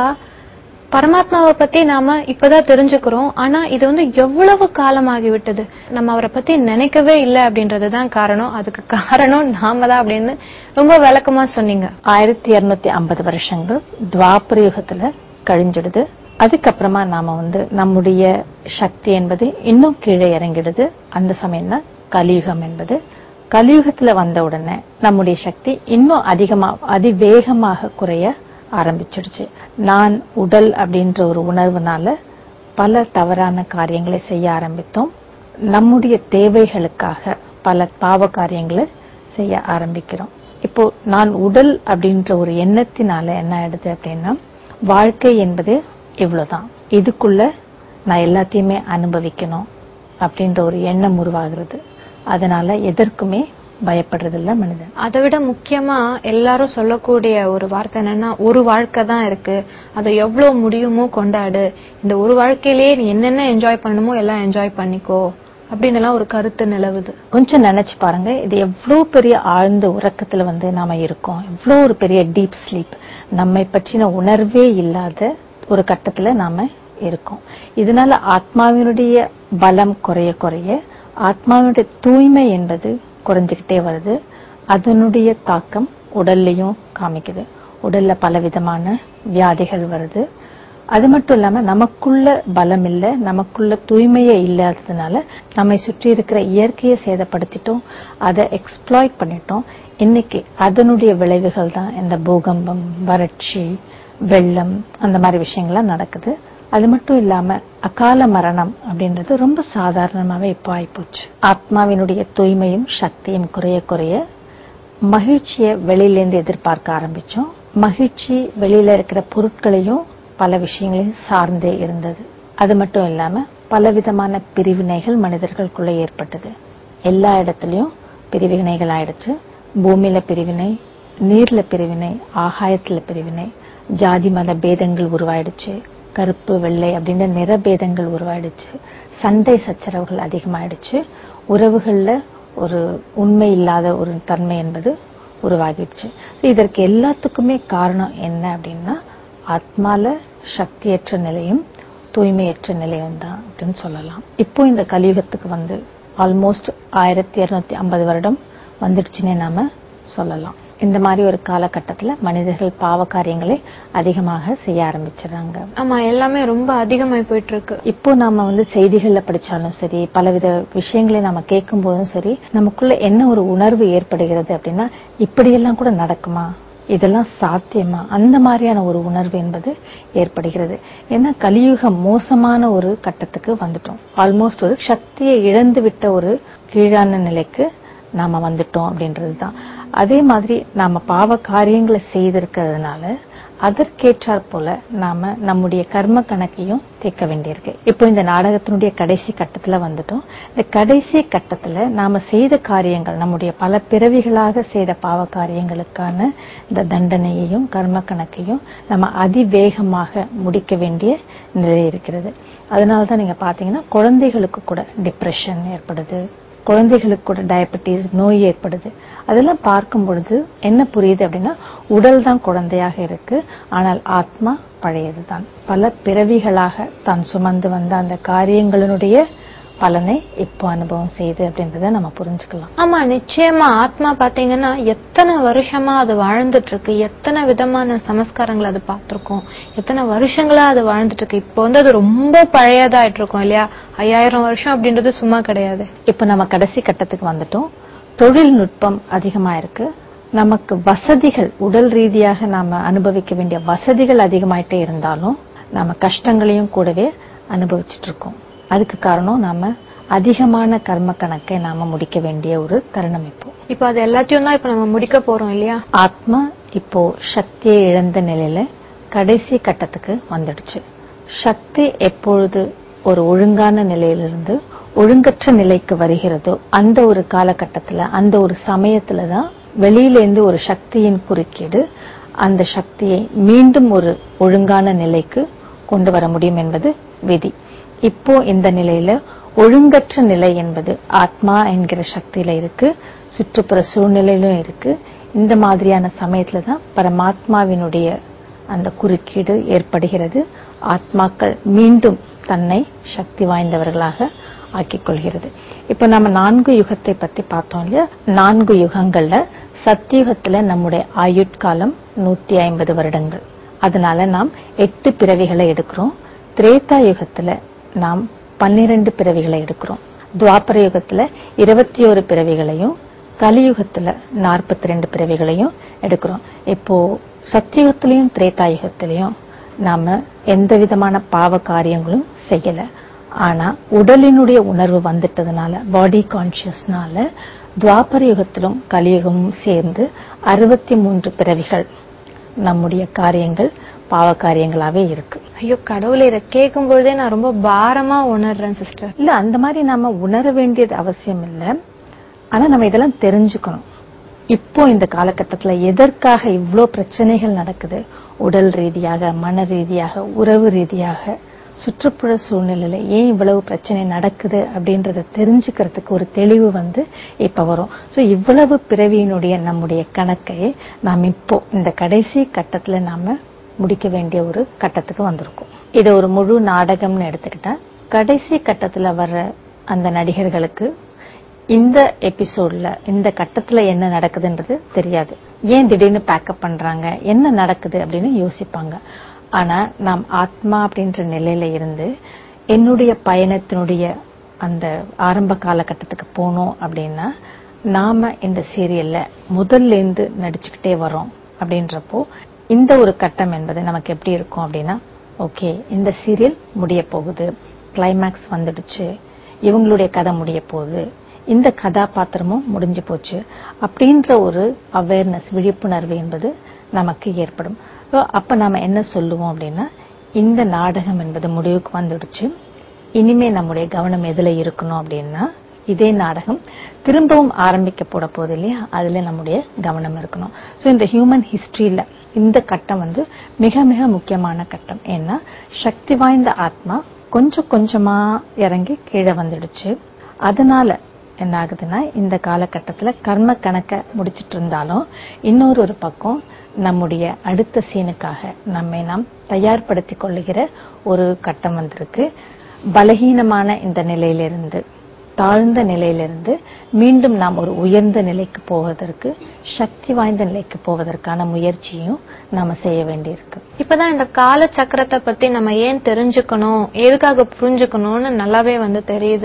பரமாத்மாவை பத்தி நாம இப்பதான் தெரிஞ்சுக்கிறோம் ஆனா இது வந்து எவ்வளவு காலமாகி விட்டது நம்ம அவரை பத்தி நினைக்கவே இல்லை அப்படின்றதுதான் காரணம் அதுக்கு காரணம் நாம தான் அப்படின்னு ரொம்ப விளக்கமா சொன்னீங்க ஆயிரத்தி இருநூத்தி ஐம்பது வருஷங்கள் துவாபர யுகத்துல கழிஞ்சிடுது அதுக்கப்புறமா நாம வந்து நம்முடைய சக்தி என்பது இன்னும் கீழே இறங்கிடுது அந்த சமயம் தான் கலியுகம் என்பது கலியுகத்துல வந்த உடனே நம்முடைய சக்தி இன்னும் அதிகமா அதிவேகமாக குறைய ஆரம்பிச்சிடுச்சு நான் உடல் அப்படின்ற ஒரு உணர்வுனால பல தவறான காரியங்களை செய்ய ஆரம்பித்தோம் நம்முடைய தேவைகளுக்காக பல பாவ காரியங்களை செய்ய ஆரம்பிக்கிறோம் இப்போ நான் உடல் அப்படின்ற ஒரு எண்ணத்தினால என்ன ஆயிடுது அப்படின்னா வாழ்க்கை என்பது இவ்வளவுதான் இதுக்குள்ள நான் எல்லாத்தையுமே அனுபவிக்கணும் அப்படின்ற ஒரு எண்ணம் உருவாகிறது அதனால எதற்குமே பயப்படுறதில்ல மனிதன் அதை விட முக்கியமா எல்லாரும் சொல்லக்கூடிய ஒரு வார்த்தை என்னன்னா ஒரு வாழ்க்கை தான் இருக்கு அதை எவ்வளவு முடியுமோ கொண்டாடு இந்த ஒரு வாழ்க்கையிலேயே நீ என்னென்ன என்ஜாய் பண்ணணுமோ எல்லாம் என்ஜாய் பண்ணிக்கோ அப்படின்னு எல்லாம் ஒரு கருத்து நிலவுது கொஞ்சம் நினைச்சு பாருங்க இது எவ்வளவு பெரிய ஆழ்ந்த உறக்கத்துல வந்து நாம இருக்கோம் எவ்வளவு ஒரு பெரிய டீப் ஸ்லீப் நம்மை பற்றின உணர்வே இல்லாத ஒரு கட்டத்துல நாம இருக்கோம் இதனால ஆத்மாவினுடைய பலம் குறைய குறைய ஆத்மாவினுடைய தூய்மை என்பது குறைஞ்சுக்கிட்டே வருது அதனுடைய தாக்கம் உடல்லையும் காமிக்குது உடல்ல பலவிதமான வியாதிகள் வருது அது மட்டும் இல்லாம நமக்குள்ள பலம் இல்ல நமக்குள்ள தூய்மையே இல்லாததுனால நம்மை சுற்றி இருக்கிற இயற்கையை சேதப்படுத்திட்டோம் அதை எக்ஸ்ப்ளாய்ட் பண்ணிட்டோம் இன்னைக்கு அதனுடைய விளைவுகள் தான் இந்த பூகம்பம் வறட்சி வெள்ளம் அந்த மாதிரி விஷயங்கள்லாம் நடக்குது அது மட்டும் இல்லாம அகால மரணம் அப்படின்றது ரொம்ப சாதாரணமாவே இப்போ ஆயிப்போச்சு ஆத்மாவினுடைய தூய்மையும் சக்தியும் குறைய குறைய மகிழ்ச்சியை வெளியிலேருந்து எதிர்பார்க்க ஆரம்பிச்சோம் மகிழ்ச்சி வெளியில இருக்கிற பொருட்களையும் பல விஷயங்களையும் சார்ந்தே இருந்தது அது மட்டும் இல்லாம பலவிதமான பிரிவினைகள் மனிதர்களுக்குள்ள ஏற்பட்டது எல்லா இடத்துலயும் பிரிவினைகள் ஆயிடுச்சு பூமியில பிரிவினை நீர்ல பிரிவினை ஆகாயத்துல பிரிவினை ஜாதி மத பேதங்கள் உருவாயிடுச்சு கருப்பு வெள்ளை அப்படின்ற நிறபேதங்கள் உருவாயிடுச்சு சண்டை சச்சரவுகள் அதிகமாயிடுச்சு உறவுகள்ல ஒரு உண்மை இல்லாத ஒரு தன்மை என்பது உருவாகிடுச்சு இதற்கு எல்லாத்துக்குமே காரணம் என்ன அப்படின்னா ஆத்மால சக்தியற்ற நிலையும் தூய்மையற்ற நிலையும் தான் அப்படின்னு சொல்லலாம் இப்போ இந்த கலியுகத்துக்கு வந்து ஆல்மோஸ்ட் ஆயிரத்தி இருநூத்தி ஐம்பது வருடம் வந்துடுச்சுன்னே நாம சொல்லலாம் இந்த மாதிரி ஒரு காலகட்டத்துல மனிதர்கள் பாவ காரியங்களை அதிகமாக செய்ய ஆரம்பிச்சிடுறாங்க ஆமா எல்லாமே ரொம்ப அதிகமாய் போயிட்டு இருக்கு இப்போ நாம வந்து செய்திகள்ல படிச்சாலும் சரி பலவித விஷயங்களை நாம கேட்கும் போதும் சரி நமக்குள்ள என்ன ஒரு உணர்வு ஏற்படுகிறது அப்படின்னா இப்படியெல்லாம் கூட நடக்குமா இதெல்லாம் சாத்தியமா அந்த மாதிரியான ஒரு உணர்வு என்பது ஏற்படுகிறது ஏன்னா கலியுகம் மோசமான ஒரு கட்டத்துக்கு வந்துட்டோம் ஆல்மோஸ்ட் ஒரு சக்தியை இழந்து விட்ட ஒரு கீழான நிலைக்கு நாம வந்துட்டோம் அப்படின்றது தான் அதே மாதிரி நாம பாவ காரியங்களை செய்திருக்கிறதுனால அதற்கேற்றாற் போல நாம நம்முடைய கர்ம கணக்கையும் தீர்க்க வேண்டியிருக்கு இப்போ இந்த நாடகத்தினுடைய கடைசி கட்டத்துல வந்துட்டோம் இந்த கடைசி கட்டத்துல நாம செய்த காரியங்கள் நம்முடைய பல பிறவிகளாக செய்த பாவ காரியங்களுக்கான இந்த தண்டனையையும் கர்ம கணக்கையும் நம்ம அதிவேகமாக முடிக்க வேண்டிய நிலை இருக்கிறது அதனால தான் நீங்க பாத்தீங்கன்னா குழந்தைகளுக்கு கூட டிப்ரெஷன் ஏற்படுது குழந்தைகளுக்கு கூட டயபெட்டிஸ் நோய் ஏற்படுது அதெல்லாம் பார்க்கும் பொழுது என்ன புரியுது அப்படின்னா உடல் தான் குழந்தையாக இருக்கு ஆனால் ஆத்மா பழையதுதான் பல பிறவிகளாக தான் சுமந்து வந்த அந்த காரியங்களினுடைய பலனை இப்போ அனுபவம் செய்து அப்படின்றத நம்ம புரிஞ்சுக்கலாம் ஆமா நிச்சயமா ஆத்மா பாத்தீங்கன்னா எத்தனை வருஷமா அது வாழ்ந்துட்டு இருக்கு எத்தனை விதமான சமஸ்காரங்கள் அது பார்த்திருக்கோம் எத்தனை வருஷங்களா அது வாழ்ந்துட்டு இருக்கு இப்போ வந்து அது ரொம்ப பழையதாயிட்டு இருக்கும் இல்லையா ஐயாயிரம் வருஷம் அப்படின்றது சும்மா கிடையாது இப்போ நம்ம கடைசி கட்டத்துக்கு வந்துட்டோம் தொழில்நுட்பம் அதிகமா இருக்கு நமக்கு வசதிகள் உடல் ரீதியாக நாம அனுபவிக்க வேண்டிய வசதிகள் அதிகமாயிட்டே இருந்தாலும் நாம கஷ்டங்களையும் கூடவே அனுபவிச்சுட்டு இருக்கோம் அதுக்கு காரணம் நாம அதிகமான கர்ம கணக்கை நாம முடிக்க வேண்டிய ஒரு தருணம் இப்போ இப்போ அது எல்லாத்தையும் தான் இப்போ நம்ம முடிக்க போறோம் இல்லையா ஆத்மா இப்போ சக்தியை இழந்த நிலையில கடைசி கட்டத்துக்கு வந்துடுச்சு சக்தி எப்பொழுது ஒரு ஒழுங்கான நிலையிலிருந்து ஒழுங்கற்ற நிலைக்கு வருகிறதோ அந்த ஒரு காலகட்டத்துல அந்த ஒரு சமயத்துல தான் வெளியிலேருந்து ஒரு சக்தியின் குறுக்கீடு அந்த சக்தியை மீண்டும் ஒரு ஒழுங்கான நிலைக்கு கொண்டு வர முடியும் என்பது விதி இப்போ இந்த நிலையில ஒழுங்கற்ற நிலை என்பது ஆத்மா என்கிற சக்தியில இருக்கு சுற்றுப்புற சூழ்நிலையிலும் இருக்கு இந்த மாதிரியான சமயத்துல தான் பரமாத்மாவினுடைய அந்த குறுக்கீடு ஏற்படுகிறது ஆத்மாக்கள் மீண்டும் தன்னை சக்தி வாய்ந்தவர்களாக ஆக்கிக் கொள்கிறது இப்ப நம்ம நான்கு யுகத்தை பத்தி பார்த்தோம் இல்லையா நான்கு யுகங்கள்ல சத்தியுகத்துல நம்முடைய ஆயுட்காலம் நூத்தி ஐம்பது வருடங்கள் அதனால நாம் எட்டு பிறவிகளை எடுக்கிறோம் திரேதா யுகத்துல நாம் பன்னிரண்டு பிறவிகளை எடுக்கிறோம் துவாபர யுகத்துல இருபத்தி ஒரு பிறவிகளையும் கலியுகத்துல நாற்பத்தி ரெண்டு பிறவிகளையும் எடுக்கிறோம் இப்போ சத்தியுகத்திலையும் திரேதாயுகத்திலையும் நாம எந்த விதமான பாவ காரியங்களும் செய்யல ஆனா உடலினுடைய உணர்வு வந்துட்டதுனால பாடி கான்சியஸ்னால துவாபர யுகத்திலும் கலியுகமும் சேர்ந்து அறுபத்தி மூன்று பிறவிகள் நம்முடைய காரியங்கள் பாவ காரியங்களாவே இருக்கு ஐயோ கடவுளை இதை கேட்கும் பொழுதே நான் ரொம்ப பாரமா உணர்றேன் சிஸ்டர் இல்ல அந்த மாதிரி நாம உணர வேண்டியது அவசியம் இல்ல ஆனா நம்ம இதெல்லாம் தெரிஞ்சுக்கணும் இப்போ இந்த காலகட்டத்துல எதற்காக இவ்ளோ பிரச்சனைகள் நடக்குது உடல் ரீதியாக மன ரீதியாக உறவு ரீதியாக சுற்றுப்புற சூழ்நிலையில ஏன் இவ்வளவு பிரச்சனை நடக்குது அப்படின்றத தெரிஞ்சுக்கிறதுக்கு ஒரு தெளிவு வந்து இப்ப வரும் சோ இவ்வளவு பிறவியினுடைய நம்முடைய கணக்கை நாம் இப்போ இந்த கடைசி கட்டத்துல நாம முடிக்க வேண்டிய ஒரு கட்டத்துக்கு வந்திருக்கோம் இதை ஒரு முழு நாடகம்னு எடுத்துக்கிட்டா கடைசி கட்டத்துல வர்ற அந்த நடிகர்களுக்கு இந்த எபிசோட்ல இந்த கட்டத்துல என்ன நடக்குதுன்றது தெரியாது ஏன் திடீர்னு பேக்கப் பண்றாங்க என்ன நடக்குது அப்படின்னு யோசிப்பாங்க ஆனா நாம் ஆத்மா அப்படின்ற நிலையில இருந்து என்னுடைய பயணத்தினுடைய அந்த ஆரம்ப காலகட்டத்துக்கு போனோம் அப்படின்னா நாம இந்த சீரியல்ல முதல்ல இருந்து நடிச்சுக்கிட்டே வரோம் அப்படின்றப்போ இந்த ஒரு கட்டம் என்பது நமக்கு எப்படி இருக்கும் அப்படின்னா ஓகே இந்த சீரியல் முடிய போகுது கிளைமேக்ஸ் வந்துடுச்சு இவங்களுடைய கதை முடிய போகுது இந்த கதாபாத்திரமும் முடிஞ்சு போச்சு அப்படின்ற ஒரு அவேர்னஸ் விழிப்புணர்வு என்பது நமக்கு ஏற்படும் So, அப்ப நாம என்ன சொல்லுவோம் அப்படின்னா இந்த நாடகம் என்பது முடிவுக்கு வந்துடுச்சு இனிமே நம்முடைய கவனம் எதுல இருக்கணும் அப்படின்னா இதே நாடகம் திரும்பவும் ஆரம்பிக்க போட போகுது இல்லையா அதுல நம்முடைய கவனம் இருக்கணும் சோ இந்த ஹியூமன் ஹிஸ்டரியில இந்த கட்டம் வந்து மிக மிக முக்கியமான கட்டம் ஏன்னா சக்தி வாய்ந்த ஆத்மா கொஞ்சம் கொஞ்சமா இறங்கி கீழே வந்துடுச்சு அதனால என்ன ஆகுதுன்னா இந்த காலகட்டத்துல கர்ம கணக்க முடிச்சிட்டு இருந்தாலும் இன்னொரு ஒரு பக்கம் நம்முடைய அடுத்த சீனுக்காக நம்மை நாம் தயார்படுத்திக் கொள்ளுகிற ஒரு கட்டம் வந்திருக்கு பலகீனமான இந்த நிலையிலிருந்து தாழ்ந்த நிலையிலிருந்து மீண்டும் நாம் ஒரு உயர்ந்த நிலைக்கு போவதற்கு சக்தி வாய்ந்த நிலைக்கு போவதற்கான முயற்சியும் நாம செய்ய வேண்டியிருக்கு இப்பதான் இந்த கால சக்கரத்தை பத்தி நம்ம ஏன் தெரிஞ்சுக்கணும் எதுக்காக புரிஞ்சுக்கணும்னு நல்லாவே வந்து தெரியுது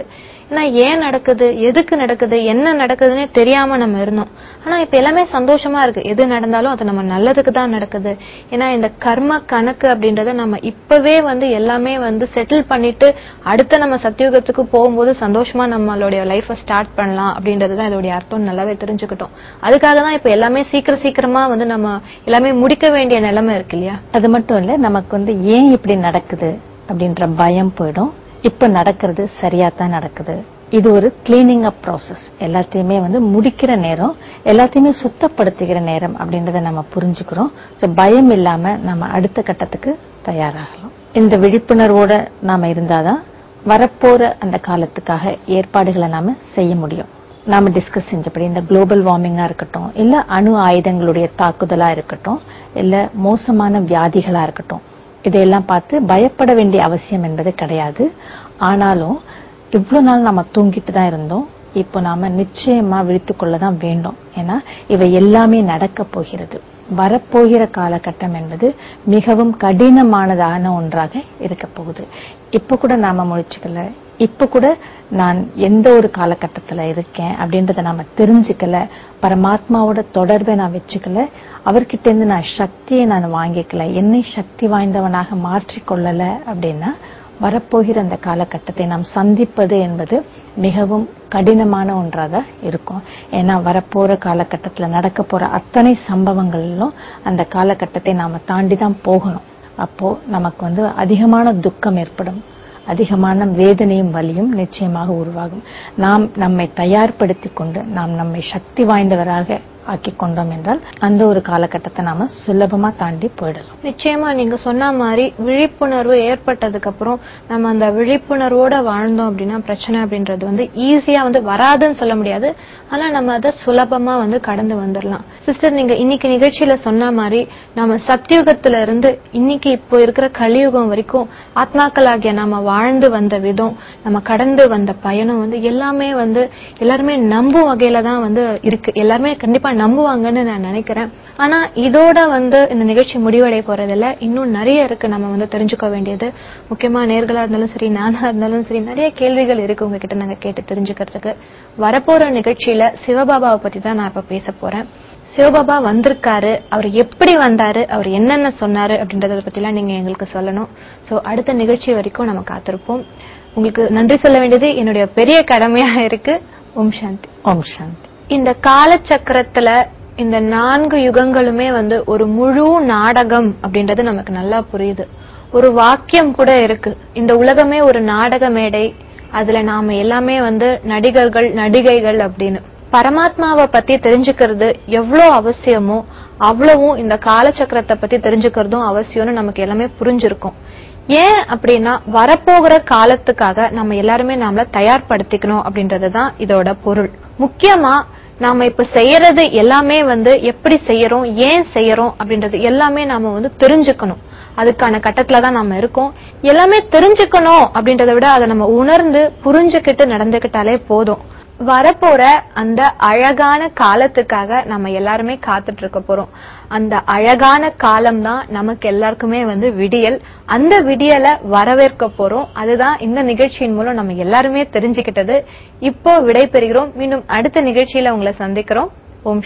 ஏன்னா ஏன் நடக்குது எதுக்கு நடக்குது என்ன நடக்குதுன்னே தெரியாம நம்ம இருந்தோம் ஆனா இப்ப எல்லாமே சந்தோஷமா இருக்கு எது நடந்தாலும் அது நம்ம நல்லதுக்கு தான் நடக்குது ஏன்னா இந்த கர்ம கணக்கு அப்படின்றத நம்ம இப்பவே வந்து எல்லாமே வந்து செட்டில் பண்ணிட்டு அடுத்த நம்ம சத்தியுகத்துக்கு போகும்போது சந்தோஷமா நம்மளுடைய லைஃப ஸ்டார்ட் பண்ணலாம் அப்படின்றது தான் இதோடைய அர்த்தம் நல்லாவே தெரிஞ்சுக்கிட்டோம் அதுக்காக தான் இப்ப எல்லாமே சீக்கிரம் சீக்கிரமா வந்து நம்ம எல்லாமே முடிக்க வேண்டிய நிலைமை இருக்கு இல்லையா அது மட்டும் இல்ல நமக்கு வந்து ஏன் இப்படி நடக்குது அப்படின்ற பயம் போயிடும் இப்ப நடக்கிறது சரியா தான் நடக்குது இது ஒரு கிளீனிங் அப் ப்ராசஸ் எல்லாத்தையுமே வந்து முடிக்கிற நேரம் எல்லாத்தையுமே சுத்தப்படுத்துகிற நேரம் அப்படின்றத நம்ம புரிஞ்சுக்கிறோம் சோ பயம் இல்லாம நம்ம அடுத்த கட்டத்துக்கு தயாராகலாம் இந்த விழிப்புணர்வோட நாம இருந்தாதான் வரப்போற அந்த காலத்துக்காக ஏற்பாடுகளை நாம செய்ய முடியும் நாம டிஸ்கஸ் செஞ்சபடி இந்த குளோபல் வார்மிங்கா இருக்கட்டும் இல்ல அணு ஆயுதங்களுடைய தாக்குதலா இருக்கட்டும் இல்ல மோசமான வியாதிகளா இருக்கட்டும் இதையெல்லாம் பார்த்து பயப்பட வேண்டிய அவசியம் என்பது கிடையாது ஆனாலும் இவ்வளவு நாள் நம்ம தூங்கிட்டு தான் இருந்தோம் இப்போ நாம நிச்சயமா விழித்துக்கொள்ள தான் வேண்டும் ஏன்னா இவை எல்லாமே நடக்க போகிறது வரப்போகிற காலகட்டம் என்பது மிகவும் கடினமானதான ஒன்றாக இருக்க போகுது இப்ப கூட நாம முழிச்சுக்கல இப்ப கூட நான் எந்த ஒரு காலகட்டத்துல இருக்கேன் அப்படின்றத நாம தெரிஞ்சுக்கல பரமாத்மாவோட தொடர்பை நான் வச்சுக்கல அவர்கிட்ட இருந்து நான் சக்தியை நான் வாங்கிக்கல என்னை சக்தி வாய்ந்தவனாக மாற்றிக்கொள்ளல அப்படின்னா வரப்போகிற அந்த காலகட்டத்தை நாம் சந்திப்பது என்பது மிகவும் கடினமான ஒன்றாக இருக்கும் ஏன்னா வரப்போற காலகட்டத்துல நடக்க போற அத்தனை சம்பவங்களிலும் அந்த காலகட்டத்தை நாம தாண்டி தான் போகணும் அப்போ நமக்கு வந்து அதிகமான துக்கம் ஏற்படும் அதிகமான வேதனையும் வலியும் நிச்சயமாக உருவாகும் நாம் நம்மை தயார்படுத்திக் கொண்டு நாம் நம்மை சக்தி வாய்ந்தவராக ஆக்கிக் கொண்டோம் என்றால் அந்த ஒரு காலகட்டத்தை நாம சுலபமா தாண்டி போயிடலாம் நிச்சயமா நீங்க சொன்ன மாதிரி விழிப்புணர்வு ஏற்பட்டதுக்கு அப்புறம் நம்ம அந்த விழிப்புணர்வோட வாழ்ந்தோம் அப்படின்னா பிரச்சனை அப்படின்றது வந்து ஈஸியா வந்து வராதுன்னு சொல்ல முடியாது ஆனா நம்ம அதை சுலபமா வந்து கடந்து வந்துடலாம் சிஸ்டர் நீங்க இன்னைக்கு நிகழ்ச்சியில சொன்ன மாதிரி நம்ம சத்தியுகத்துல இருந்து இன்னைக்கு இப்போ இருக்கிற கலியுகம் வரைக்கும் ஆத்மாக்களாகிய நாம வாழ்ந்து வந்த விதம் நம்ம கடந்து வந்த பயணம் வந்து எல்லாமே வந்து எல்லாருமே நம்பும் வகையில தான் வந்து இருக்கு எல்லாருமே கண்டிப்பா நம்புவாங்கன்னு நான் நினைக்கிறேன் ஆனா இதோட வந்து இந்த நிகழ்ச்சி முடிவடைய போறதில்ல இன்னும் நிறைய இருக்கு நம்ம வந்து தெரிஞ்சுக்க வேண்டியது முக்கியமா நேர்களா இருந்தாலும் சரி நானா இருந்தாலும் சரி நிறைய கேள்விகள் இருக்கு உங்ககிட்ட நாங்க கேட்டு தெரிஞ்சுக்கிறதுக்கு வரப்போற நிகழ்ச்சியில சிவபாபாவை பத்தி தான் நான் இப்ப பேச போறேன் சிவபாபா வந்திருக்காரு அவர் எப்படி வந்தாரு அவர் என்னென்ன சொன்னாரு அப்படின்றத பத்திலாம் நீங்க எங்களுக்கு சொல்லணும் சோ அடுத்த நிகழ்ச்சி வரைக்கும் நம்ம காத்திருப்போம் உங்களுக்கு நன்றி சொல்ல வேண்டியது என்னுடைய பெரிய கடமையா இருக்கு ஓம் சாந்தி ஓம் சாந்தி இந்த காலச்சக்கரத்துல இந்த நான்கு யுகங்களுமே வந்து ஒரு முழு நாடகம் அப்படின்றது நமக்கு நல்லா புரியுது ஒரு வாக்கியம் கூட இருக்கு இந்த உலகமே ஒரு நாடக மேடை அதுல நாம எல்லாமே வந்து நடிகர்கள் நடிகைகள் அப்படின்னு பரமாத்மாவை பத்தி தெரிஞ்சுக்கிறது எவ்வளவு அவசியமோ அவ்வளவும் இந்த காலச்சக்கரத்தை பத்தி தெரிஞ்சுக்கிறதும் அவசியம்னு நமக்கு எல்லாமே புரிஞ்சிருக்கும் ஏன் அப்படின்னா வரப்போகிற காலத்துக்காக நம்ம எல்லாருமே நாமள தயார்படுத்திக்கணும் அப்படின்றதுதான் இதோட பொருள் முக்கியமா நாம இப்ப செய்யறது எல்லாமே வந்து எப்படி செய்யறோம் ஏன் செய்யறோம் அப்படின்றது எல்லாமே நாம வந்து தெரிஞ்சுக்கணும் அதுக்கான கட்டத்துல தான் நாம இருக்கோம் எல்லாமே தெரிஞ்சுக்கணும் அப்படின்றத விட அதை நம்ம உணர்ந்து புரிஞ்சுக்கிட்டு நடந்துக்கிட்டாலே போதும் வரப்போற அந்த அழகான காலத்துக்காக நம்ம எல்லாருமே காத்துட்டு இருக்க போறோம் அந்த அழகான காலம் தான் நமக்கு எல்லாருக்குமே வந்து விடியல் அந்த விடியலை வரவேற்க போறோம் அதுதான் இந்த நிகழ்ச்சியின் மூலம் நம்ம எல்லாருமே தெரிஞ்சுக்கிட்டது இப்போ விடை பெறுகிறோம் மீண்டும் அடுத்த நிகழ்ச்சியில உங்களை சந்திக்கிறோம் ஓம்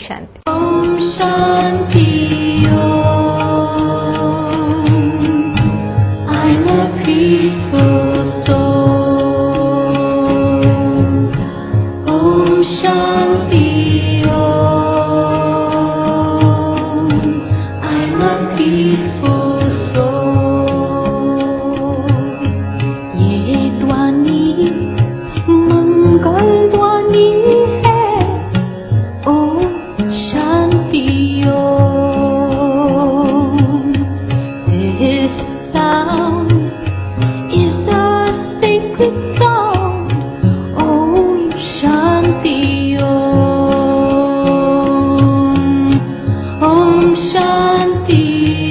சாந்தி I'm a peaceful soul. Om Shanti Om. I'm a peaceful soul. ये ध्वनि मंगल ध्वनि है ओम शांति ओम This sound is a sacred sound. Om Shanti Om. Om Shanti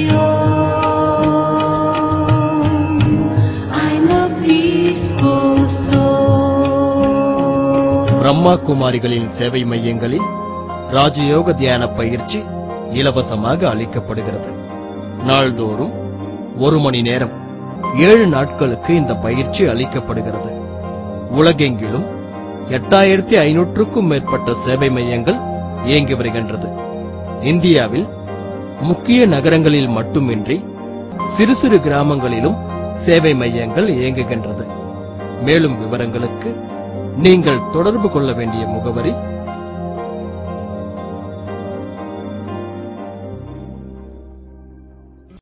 Om. I'm a peaceful soul. Brahma குமாரிகளின் சேவை மையங்களில் ராஜயோக தியான பயிற்சி இலவசமாக அளிக்கப்படுகிறது நாள்தோறும் ஒரு மணி நேரம் ஏழு நாட்களுக்கு இந்த பயிற்சி அளிக்கப்படுகிறது உலகெங்கிலும் எட்டாயிரத்தி ஐநூற்றுக்கும் மேற்பட்ட சேவை மையங்கள் இயங்கி வருகின்றது இந்தியாவில் முக்கிய நகரங்களில் மட்டுமின்றி சிறு சிறு கிராமங்களிலும் சேவை மையங்கள் இயங்குகின்றது மேலும் விவரங்களுக்கு நீங்கள் தொடர்பு கொள்ள வேண்டிய முகவரி